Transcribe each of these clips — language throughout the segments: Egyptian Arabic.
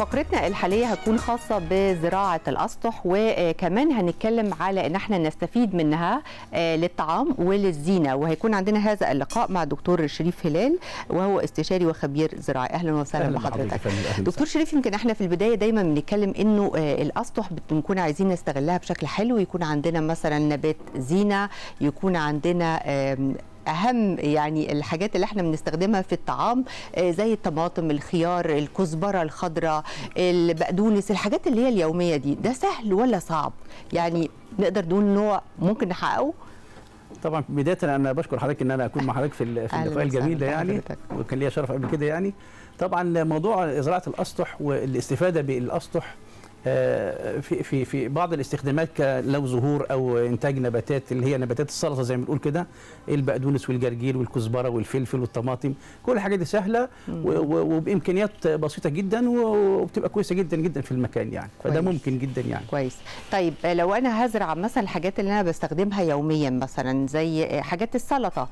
فقرتنا الحاليه هتكون خاصه بزراعه الاسطح وكمان هنتكلم على ان احنا نستفيد منها للطعام وللزينه وهيكون عندنا هذا اللقاء مع الدكتور شريف هلال وهو استشاري وخبير زراعي اهلا وسهلا أهلاً بحضرتك بحضرتك يا فندم، أهلاً دكتور شريف يمكن احنا في البدايه دايما بنتكلم انه آه، الاسطح بنكون عايزين نستغلها بشكل حلو يكون عندنا مثلا نبات زينه يكون عندنا آم، اهم يعني الحاجات اللي احنا بنستخدمها في الطعام آه، زي الطماطم الخيار الكزبره الخضراء البقدونس الحاجات اللي هي اليوميه دي ده سهل ولا صعب يعني نقدر نقول نوع ممكن نحققه طبعا بدايه انا بشكر حضرتك ان انا اكون مع حضرتك في ال- في أهلاً اللقاء الجميل ده وسهلاً يعني بحضرتك. وكان ليا شرف قبل كده يعني طبعا موضوع زراعه الاسطح والاستفاده بالاسطح آه، في في في بعض الاستخدامات ك- لو زهور او انتاج نباتات اللي هي نباتات السلطه زي ما بنقول كده البقدونس والجرجير والكزبره والفلفل والطماطم كل الحاجات دي سهله و- و- وبامكانيات بسيطه جدا وبتبقى كويسه جدا جدا في المكان يعني فده كويس. ممكن جدا يعني كويس طيب آه، لو انا هزرع مثلا الحاجات اللي انا بستخدمها يوميا مثلا زي آه، حاجات السلطه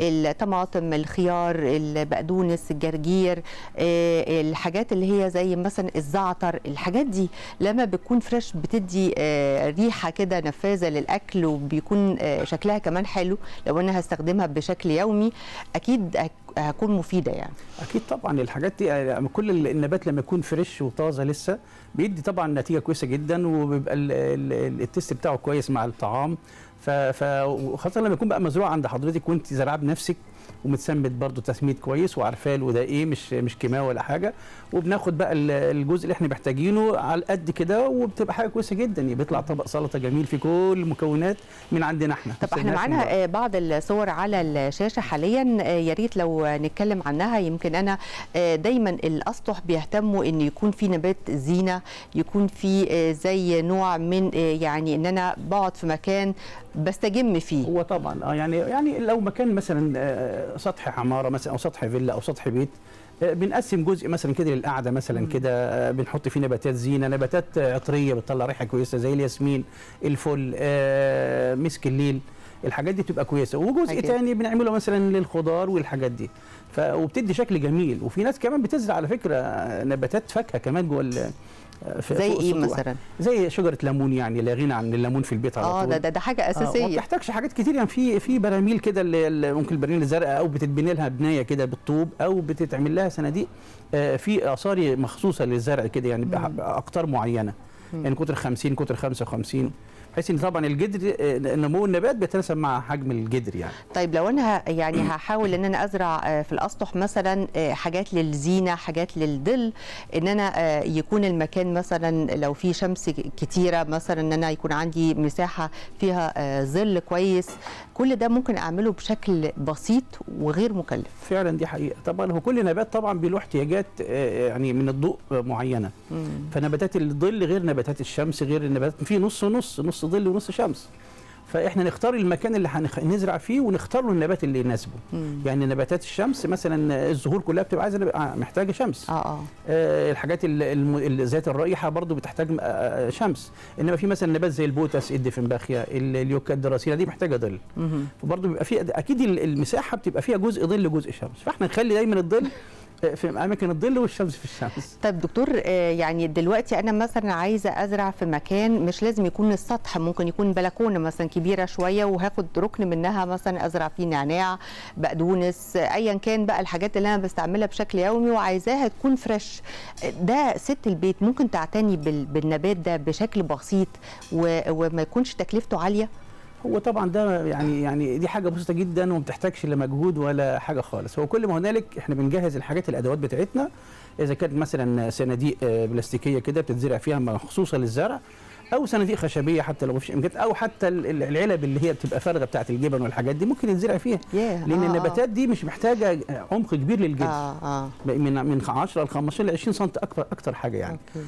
الطماطم الخيار البقدونس الجرجير آه، الحاجات اللي هي زي مثلا الزعتر الحاجات دي لما بتكون فريش بتدي آه، ريحه كده نفاذه للاكل وبيكون آه، شكلها كمان حلو لو انا هستخدمها بشكل يومي اكيد هك- هكون مفيده يعني اكيد طبعا الحاجات دي يعني كل النبات لما يكون فريش وطازه لسه بيدي طبعا نتيجه كويسه جدا وبيبقى ال- ال- التست بتاعه كويس مع الطعام ف ف- وخاصه لما يكون بقى مزروع عند حضرتك وانت زرعاه بنفسك ومتسمد برضه تسميد كويس وعارفاه له ده ايه مش مش كيماوي ولا حاجه وبناخد بقى ال- الجزء اللي احنا محتاجينه على قد كده وبتبقى حاجه كويسه جدا بيطلع طبق سلطه جميل في كل المكونات من عندنا احنا طب احنا مستناش من معانا بره. آه، بعض الصور على الشاشه حاليا آه، يا ريت لو نتكلم عنها يمكن انا آه، دايما الاسطح بيهتموا ان يكون في نبات زينه يكون في آه، زي نوع من آه، يعني ان انا بقعد في مكان بستجم فيه هو طبعا اه يعني يعني لو مكان مثلا آه، سطح عماره مثلا او سطح فيلا او سطح بيت آه، بنقسم جزء مثلا كده للقعده مثلا كده آه، بنحط فيه نباتات زينه نباتات آه، عطريه بتطلع ريحه كويسه زي الياسمين الفل آه، مسك الليل الحاجات دي بتبقى كويسه وجزء أكيد. تاني بنعمله مثلا للخضار والحاجات دي ف وبتدي شكل جميل وفي ناس كمان بتزرع على فكره آه، نباتات فاكهه كمان جوه ال- آه، في- زي فوق ايه السطوح. مثلا زي شجره ليمون يعني لا غنى عن الليمون في البيت على اه طول ده ده, ده حاجه آه، وما اساسيه بتحتاجش حاجات كتير يعني في في براميل كده اللي اللي ممكن البراميل الزرقاء او بتتبني لها بنايه كده بالطوب او بتتعمل لها صناديق آه، في اثار مخصوصه للزرع كده يعني بأ- باقطار معينه يعني قطر 50 قطر 55 بحيث ان طبعا الجدر آه، نمو النبات بيتناسب مع حجم الجدر يعني طيب لو انا ه- يعني هحاول ان انا ازرع آه، في الاسطح مثلا آه، حاجات للزينه حاجات للظل ان انا آه، يكون المكان مثلا لو في شمس ك- كتيره مثلا ان انا يكون عندي مساحه فيها آه، ظل كويس كل ده ممكن اعمله بشكل بسيط وغير مكلف فعلا دي حقيقه طبعا هو كل نبات طبعا له احتياجات آه، يعني من الضوء آه، معينه فنباتات الظل غير نباتات الشمس غير النباتات في نص نص نص ظل ونص شمس فاحنا نختار المكان اللي هنزرع فيه ونختار له النبات اللي يناسبه يعني نباتات الشمس مثلا الزهور كلها بتبقى عايزه نبقى- محتاجه شمس اه اه آه، الحاجات ال- الم- ال- ذات الرائحه برضو بتحتاج آه، آه، شمس انما في مثلا نبات زي البوتس الدفنباخيا ال- اليوكا الدراسيلا دي محتاجه ظل مهم. فبرضه بيبقى في اكيد ال- المساحه بتبقى فيها جزء ظل جزء شمس فاحنا نخلي دايما الظل آه، في اماكن الظل والشمس في الشمس طيب دكتور آه، يعني دلوقتي انا مثلا عايزه ازرع في مكان مش لازم يكون السطح ممكن يكون بلكونه مثلا كبيره شويه وهاخد ركن منها مثلا ازرع فيه نعناع بقدونس آه، ايا كان بقى الحاجات اللي انا بستعملها بشكل يومي وعايزاها تكون فريش آه، ده ست البيت ممكن تعتني بال- بالنبات ده بشكل بسيط و- وما يكونش تكلفته عاليه هو طبعا ده يعني يعني دي حاجه بسيطه جدا وما بتحتاجش لا مجهود ولا حاجه خالص هو كل ما هنالك احنا بنجهز الحاجات الادوات بتاعتنا اذا كانت مثلا صناديق آه، بلاستيكيه كده بتتزرع فيها مخصوصه للزرع او صناديق خشبيه حتى لو مفيش امكانيات او حتى ال- ال- العلب اللي هي بتبقى فارغه بتاعت الجبن والحاجات دي ممكن يتزرع فيها ياه، لان آه، آه. النباتات دي مش محتاجه عمق كبير للجذر اه اه من من 10 ل 15 ل 20 سم اكتر اكتر حاجه يعني أوكي.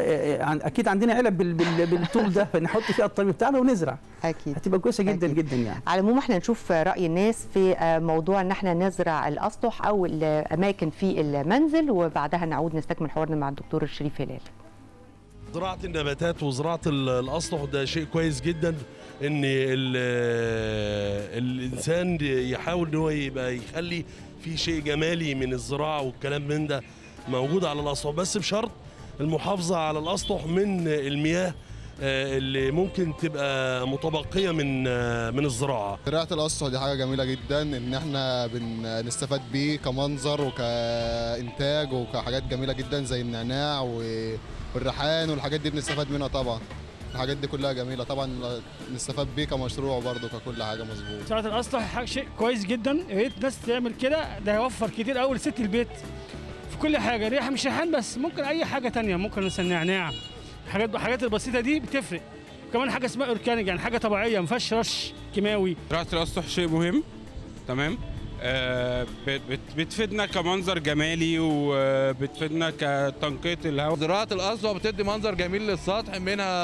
فاكيد عندنا علب بال- بال- بالطول ده فنحط فيها الطبيب بتاعنا ونزرع اكيد هتبقى كويسه جدا أكيد. جدا يعني على العموم احنا نشوف راي الناس في آه، موضوع ان احنا نزرع الاسطح او الاماكن في المنزل وبعدها نعود نستكمل حوارنا مع الدكتور الشريف هلال زراعة النباتات وزراعة ال- الأسطح ده شيء كويس جدا إن ال- الإنسان يحاول إن هو يبقى يخلي في شيء جمالي من الزراعة والكلام من ده موجود على الأسطح بس بشرط المحافظه على الاسطح من المياه آه، اللي ممكن تبقى متبقيه من آه، من الزراعه زراعة الأسطح دي حاجة جميلة جدا إن إحنا بنستفاد بيه كمنظر وكإنتاج وكحاجات جميلة جدا زي النعناع و- والريحان والحاجات دي بنستفاد منها طبعا الحاجات دي كلها جميلة طبعا نستفاد بيه كمشروع برضه ككل حاجة مظبوط ساعة الأسطح حاجة شيء كويس جدا يا ريت الناس تعمل كده ده هيوفر كتير قوي لست البيت في كل حاجة ريحة مش ريحان بس ممكن أي حاجة تانية ممكن مثلا نعناع الحاجات الحاجات البسيطة دي بتفرق كمان حاجة اسمها أوركانيك يعني حاجة طبيعية ما فيهاش رش كيماوي زراعة الأسطح شيء مهم تمام آه، بت- بت- بتفيدنا كمنظر جمالي وبتفيدنا كتنقية الهواء زراعة الأسطح بتدي منظر جميل للسطح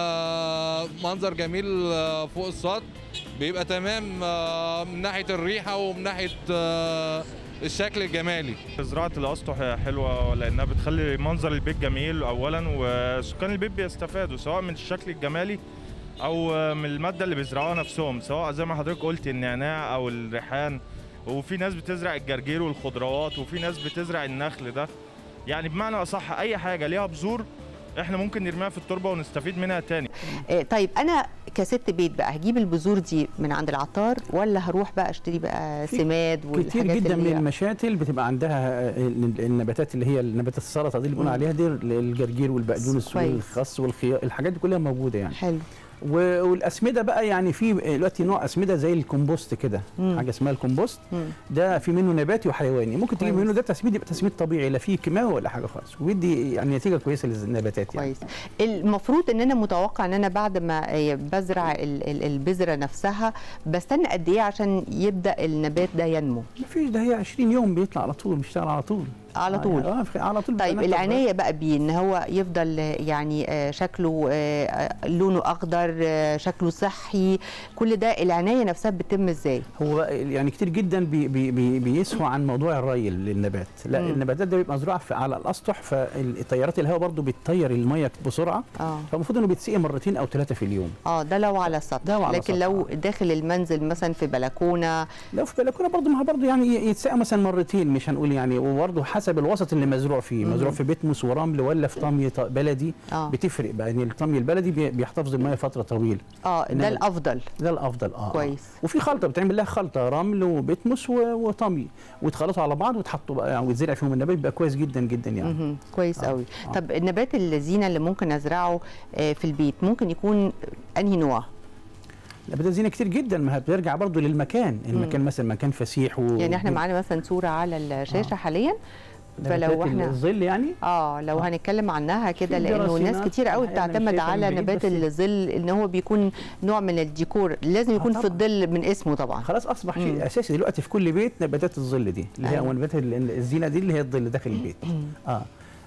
منها منظر جميل آه، فوق السطح بيبقى تمام آه، من ناحية الريحة ومن ناحية آه، الشكل الجمالي زراعة الأسطح حلوة لأنها بتخلي منظر البيت جميل أولا وسكان البيت بيستفادوا سواء من الشكل الجمالي أو من المادة اللي بيزرعوها نفسهم سواء زي ما حضرتك قلت النعناع أو الريحان وفي ناس بتزرع الجرجير والخضروات وفي ناس بتزرع النخل ده يعني بمعنى أصح أي حاجة ليها بذور احنا ممكن نرميها في التربة ونستفيد منها تاني آه، طيب انا كست بيت بقى هجيب البذور دي من عند العطار ولا هروح بقى اشتري بقى في سماد كتير والحاجات جدا اللي من هي- المشاتل بتبقى عندها ال- النباتات اللي هي النباتات السلطه دي اللي بنقول مم. عليها دي الجرجير والبقدونس كويس. والخس والخيار الحاجات دي كلها موجوده يعني حلو و- والاسمده بقى يعني في دلوقتي نوع اسمده زي الكومبوست كده مم. حاجه اسمها الكومبوست مم. ده في منه نباتي وحيواني ممكن تجيب كويس. منه ده تسميد يبقى تسميد طبيعي لا فيه كيماوي ولا حاجه خالص ويدي يعني نتيجه كويسه للنباتات يعني كويس المفروض ان انا متوقع ان انا بعد ما آه، بزرع ال- ال- البذره نفسها بستنى قد ايه عشان يبدا النبات ده ينمو مفيش ده هي 20 يوم بيطلع على طول بيشتغل على طول على طول اه في- على طول طيب بيبقى نبتة العنايه بقى بيه ان هو يفضل آه، يعني آه، شكله آه، آه، لونه اخضر آه، شكله صحي كل ده العنايه نفسها بتتم ازاي هو يعني كتير جدا بي بي بي بيسهوا عن موضوع الري للنبات لا مم. النباتات ده بيبقى مزروعه في- على الاسطح فالتيارات الهواء برضو بتطير الميه بسرعه اه فالمفروض انه بيتسقي مرتين او ثلاثه في اليوم اه ده لو على السطح ده على لكن السطح، لو آه. داخل المنزل مثلا في بلكونه لو في بلكونه برضو ما هو برضو يعني يتسقى مثلا مرتين مش هنقول يعني وبرضو حسب الوسط اللي مزروع فيه مم. مزروع في بيتموس ورمل ولا في طمي ط- بلدي اه بتفرق بقى يعني الطمي البلدي بي- بيحتفظ الميه فتره طويله اه إنما- ده الافضل ده الافضل اه آه. كويس. وفي خلطه بتعمل لها خلطه رمل وبيتموس و- وطمي ويتخلطوا على بعض ويتحطوا بقى يعني ويتزرع فيهم النبات بيبقى كويس جدا جدا يعني مهم. كويس آه، قوي آه. طب النبات الزينه اللي ممكن ازرعه آه، في البيت ممكن يكون انهي نوع نباتات زينه كتير جدا ما هي بترجع برضو للمكان المكان مثلا مكان فسيح و... يعني احنا معانا مثلا صوره على الشاشه آه. حاليا نباتات فلو احنا الظل يعني اه لو آه. هنتكلم عنها كده في لانه دراسينات ناس كتير قوي الحقيقة أنا مش بتعتمد شايفها على من بعيد نبات بس- الظل ان هو بيكون نوع من الديكور لازم يكون في طبعاً. الظل من اسمه طبعا خلاص اصبح مم. شيء اساسي دلوقتي في كل بيت نباتات الظل دي اللي هي أيوة. او نباتات ال- الزينه دي اللي هي الظل داخل البيت آه.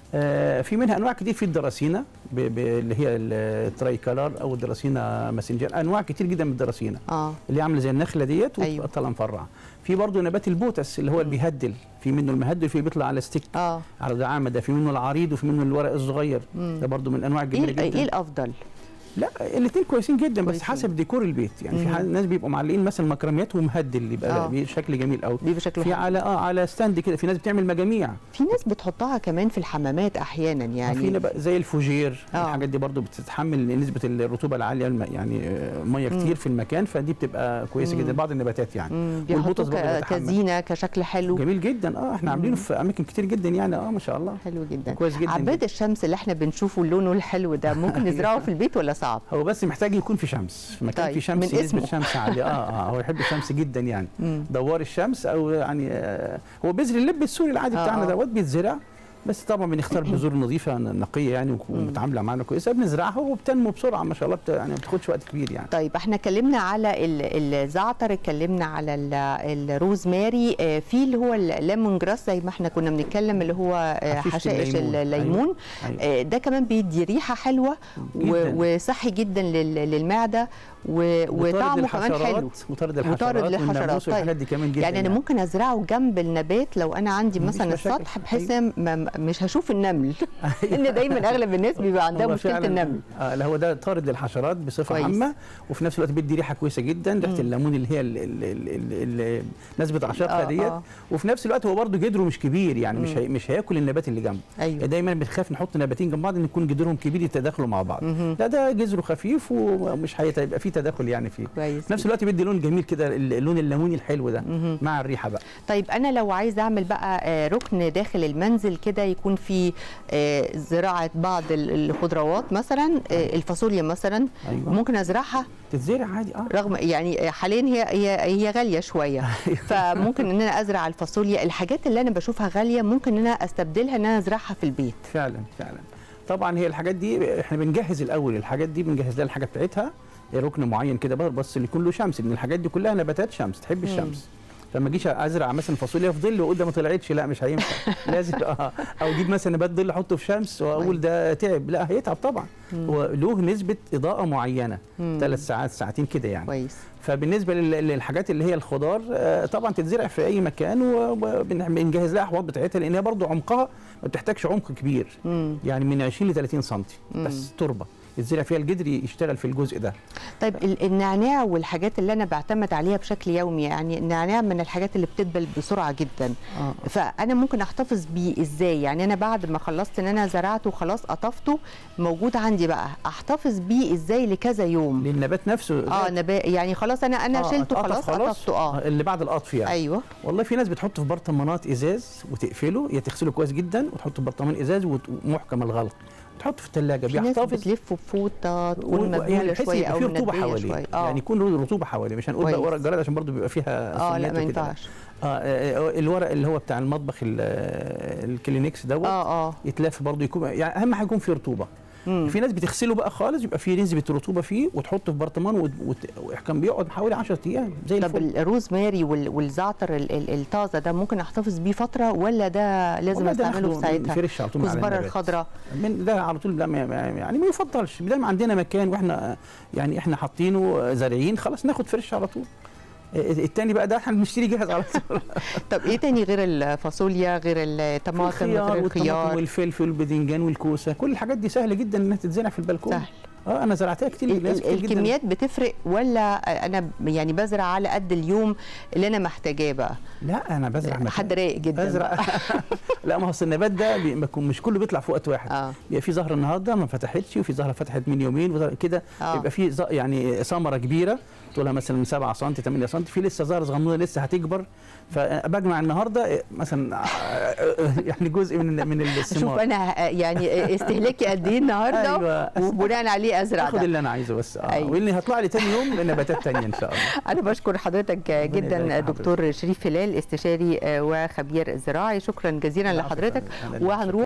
اه في منها انواع كتير في الدراسينا ب- ب- اللي هي التراي كلر او الدراسينا ماسنجر انواع كتير جدا من الدراسينا اه اللي عامله زي النخله ديت أيوة. وتبقى طالعه مفرعه في برضه نبات البوتس اللي هو اللي بيهدل في منه المهدل في بيطلع على ستيك اه على دعامه ده في منه العريض وفي منه الورق الصغير مم. ده برضه من انواع ايه الجميله ال- ايه جدا الافضل لا الاثنين كويسين جدا بس كويسين. حسب ديكور البيت يعني في مم. ح- ناس بيبقوا معلقين مثلا مكرميات ومهدل يبقى آه. لا بشكل جميل قوي بيبقى شكله في حلو. على اه على ستاند كده في ناس بتعمل مجاميع في ناس بتحطها كمان في الحمامات احيانا يعني في يعني نبق زي الفوجير آه. الحاجات دي برضو بتتحمل نسبه الرطوبه العاليه الم- يعني آه، ميه مم. كتير في المكان فدي بتبقى كويسه مم. جدا بعض النباتات يعني مم، والبوتس بيحطوه برضه ك- بيتحمل. كزينه كشكل حلو جميل جدا اه احنا عاملينه في اماكن كتير جدا يعني اه ما شاء الله حلو جدا كويس جدا عباد جداً. الشمس اللي احنا بنشوفه لونه الحلو ده ممكن نزرعه في البيت ولا صعب هو بس محتاج يكون في شمس في مكان طيب، في شمس من نسبه اسمه. شمس عاليه اه اه هو يحب الشمس جدا يعني مم. دوار الشمس او يعني آه هو بذر اللب السوري العادي آه، بتاعنا آه. دوت بيتزرع بس طبعا بنختار بذور نظيفه نقيه يعني ومتعامله معانا كويسه بنزرعها وبتنمو بسرعه ما شاء الله بت... يعني ما بتاخدش وقت كبير يعني طيب احنا اتكلمنا على ال- الزعتر اتكلمنا على ال- الروزماري آه، في اللي هو الليمون جراس زي ما احنا كنا بنتكلم اللي هو آه، حشيشة حشائش الليمون. الليمون أيوة. آه، ده كمان بيدي ريحه حلوه و- جداً. وصحي جدا لل- للمعده و- مطارد وطعمه كمان الحشرات- حلو مطارد مطارد الحشرات للحشرات. والناموس والحاجات طيب. دي كمان جدا يعني انا ممكن ازرعه جنب النبات لو انا عندي مفيش مثلا مشاكل. السطح بحيث أيوة. ما مش هشوف النمل لان دايما اغلب الناس بيبقى عندها هو مشكله فعلاً- النمل اه لا هو ده طارد للحشرات بصفه كويس. عامه وفي نفس الوقت بيدي ريحه كويسه جدا ريحه مم. الليمون اللي هي ال- ال- ال- ال- ال- الناس بتعشقها آه، ديت آه. وفي نفس الوقت هو برضه جدره مش كبير يعني مش مم. هي مش هياكل النبات اللي جنبه ايوه دايما بنخاف نحط نباتين جنب بعض ان يكون جذورهم كبير يتداخلوا مع بعض مهم. لا ده جذره خفيف ومش هيبقى فيه تداخل يعني فيه كويس في نفس الوقت بيدي لون جميل كده اللون الليموني الحلو ده مهم. مع الريحه بقى طيب انا لو عايز اعمل بقى آه، ركن داخل المنزل كده يكون فيه آه، زراعه بعض ال- الخضروات مثلا آه، الفاصوليا مثلا ايوه ممكن ازرعها تتزرع عادي اه رغم يعني حاليا هي هي هي غاليه شويه فممكن ان انا ازرع الفاصوليا الحاجات اللي انا بشوفها غاليه ممكن ان انا استبدلها ان انا ازرعها في البيت فعلا فعلا طبعا هي الحاجات دي احنا بنجهز الاول الحاجات دي بنجهز لها الحاجه بتاعتها ركن معين كده بقى بس اللي يكون له شمس لان الحاجات دي كلها نباتات شمس تحب مم. الشمس فما اجيش ازرع مثلا فاصوليا في ظل واقول ده ما طلعتش لا مش هينفع لازم اه او اجيب مثلا نبات ظل احطه في شمس واقول ده تعب لا هيتعب طبعا مم. هو له نسبه اضاءه معينه مم. ثلاث ساعات ساعتين كده يعني كويس فبالنسبه لل- للحاجات اللي هي الخضار آه، طبعا تتزرع في اي مكان وبنجهز لها احواض بتاعتها لان هي برضو عمقها ما بتحتاجش عمق كبير مم. يعني من 20 ل 30 سم مم. بس تربه يتزرع فيها الجدر يشتغل في الجزء ده طيب ال- النعناع والحاجات اللي انا بعتمد عليها بشكل يومي يعني النعناع من الحاجات اللي بتدبل بسرعه جدا اه فانا ممكن احتفظ بيه ازاي يعني انا بعد ما خلصت ان انا زرعته وخلاص قطفته موجود عندي بقى احتفظ بيه ازاي لكذا يوم للنبات نفسه اه نبات يعني خلاص انا انا آه، شلته اتقطف خلاص قطفته اه اللي بعد القطف يعني ايوه والله في ناس بتحطه في برطمانات ازاز وتقفله يا تغسله كويس جدا وتحطه في برطمان ازاز وت- ومحكم الغلق وتحطه في الثلاجه في ناس بيحتفظ بتلفه بفوطه تكون و- مبلوله بحيث شويه يبقى او فيه رطوبه منبيه حواليه شويه اه يعني يكون له رطوبه حواليه مش هنقول بقى كويس. ورق الجراد عشان برضه بيبقى فيها اه لا سمات ما وكده. ينفعش آه آه، الورق اللي هو بتاع المطبخ ال- آه، الكلينكس دوت اه اه يتلف برضه يكون يعني اهم حاجه يكون فيه رطوبه مم. في ناس بتغسله بقى خالص يبقى فيه نسبه رطوبه فيه وتحطه في برطمان وت- وت- وكان بيقعد حوالي 10 ايام زي طب الفل الروزماري وال- والزعتر ال- ال- الطازه ده ممكن احتفظ بيه فتره ولا ده لازم والله ده استعمله في ناخده ساعتها فريش على طول مع كزبره النبات. الخضراء من ده على طول لا ما ما- يعني ما يفضلش دايما عندنا مكان واحنا يعني احنا حاطينه زارعين خلاص ناخد فريش على طول التاني بقى ده احنا بنشتري جاهز على طول طب ايه تاني غير الفاصوليا غير الطماطم الخيار غير والطماطم الخيار والفلفل والباذنجان والكوسه كل الحاجات دي سهله جدا انها تتزرع في البلكونه سهل اه انا زرعتها كتير ال- ناس ال- كتير جدا الكميات بتفرق ولا انا يعني بزرع على قد اليوم اللي انا محتاجاه بقى لا انا بزرع مكان. حد رايق جدا بزرع لا ما هو أصل النبات ده بي- بيكون مش كله بيطلع في وقت واحد اه بيبقى في زهره النهارده ما فتحتش وفي زهره فتحت من يومين وزهرة كده آه. يبقى في ز- يعني ثمره كبيره طولها مثلا 7 سم 8 سم في لسه زهره صغنونه لسه هتكبر فبجمع النهارده مثلا يعني جزء من من شوف الثمار انا ه- يعني استهلاكي قد ايه النهارده ايوه وبناء عليه ازرع اخد ده اللي انا عايزه بس اه أيوة. واللي هطلع لي تاني يوم نباتات تانية ان شاء الله انا بشكر حضرتك جدا يبارك في دكتور شريف هلال استشاري آه، وخبير زراعي شكرا جزيلا العفو يا لحضرتك فندم. أنا اللي وهنروح